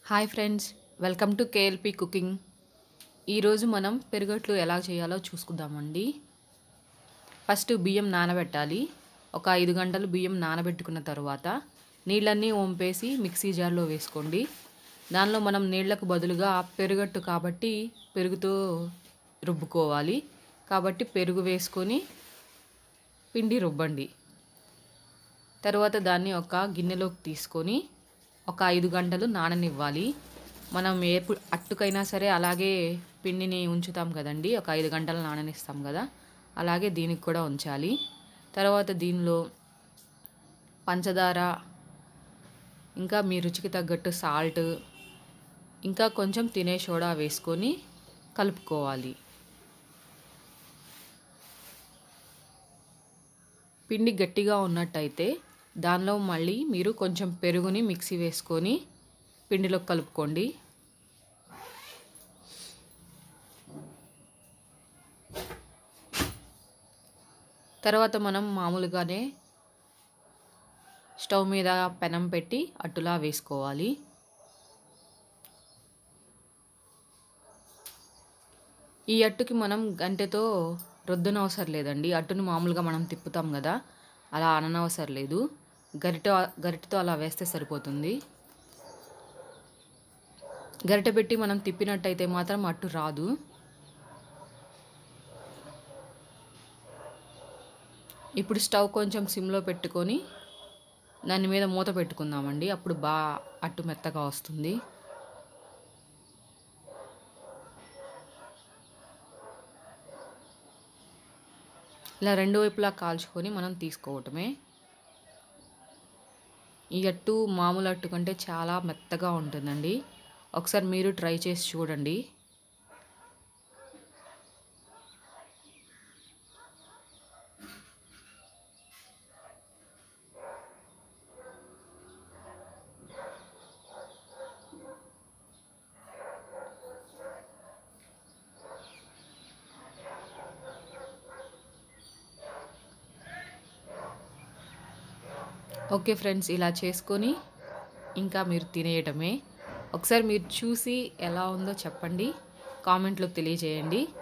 hi friends welcome to KLP cooking ఈరోజు మనం పెరుగట్లు ఎలా చేయాలో చూసుకుందామండి ఫస్ట్ బియ్యం నానబెట్టాలి ఒక ఐదు గంటలు బియ్యం నానబెట్టుకున్న తర్వాత నీళ్ళన్నీ వంపేసి మిక్సీ జార్లో వేసుకోండి దానిలో మనం నీళ్లకు బదులుగా పెరుగట్టు కాబట్టి పెరుగుతో రుబ్బుకోవాలి కాబట్టి పెరుగు వేసుకొని పిండి రుబ్బండి తర్వాత దాన్ని ఒక గిన్నెలోకి తీసుకొని ఒక ఐదు గంటలు నాననివ్వాలి మనం ఏ పు- అట్టుకైనా సరే అలాగే పిండిని ఉంచుతాం కదండి ఒక ఐదు గంటలు నాననిస్తాం కదా అలాగే దీనికి కూడా ఉంచాలి తర్వాత దీనిలో పంచదార ఇంకా మీ రుచికి తగ్గట్టు సాల్ట్ ఇంకా కొంచెం తినే సోడా వేసుకొని కలుపుకోవాలి పిండి గట్టిగా ఉన్నట్టయితే దానిలో మళ్ళీ మీరు కొంచెం పెరుగుని మిక్సీ వేసుకొని పిండిలో కలుపుకోండి తర్వాత మనం మామూలుగానే స్టవ్ మీద పెనం పెట్టి అట్టులా వేసుకోవాలి ఈ అట్టుకి మనం గంటెతో రుద్దనవసరం లేదండి అట్టుని మామూలుగా మనం తిప్పుతాం కదా అలా అననవసరం లేదు గరిట గరిటతో అలా వేస్తే సరిపోతుంది గరిటె పెట్టి మనం తిప్పినట్టయితే మాత్రం అట్టు రాదు ఇప్పుడు స్టవ్ కొంచెం సిమ్లో పెట్టుకొని దాని మీద మూత పెట్టుకుందామండి అప్పుడు బాగా అట్టు మెత్తగా వస్తుంది ఇలా రెండు వైపులా కాల్చుకొని మనం తీసుకోవటమే ఈ అట్టు మామూలు అట్టు కంటే చాలా మెత్తగా ఉంటుందండి ఒకసారి మీరు ట్రై చేసి చూడండి ఓకే ఫ్రెండ్స్ ఇలా చేసుకొని ఇంకా మీరు తినేయటమే ఒకసారి మీరు చూసి ఎలా ఉందో చెప్పండి కామెంట్లో తెలియజేయండి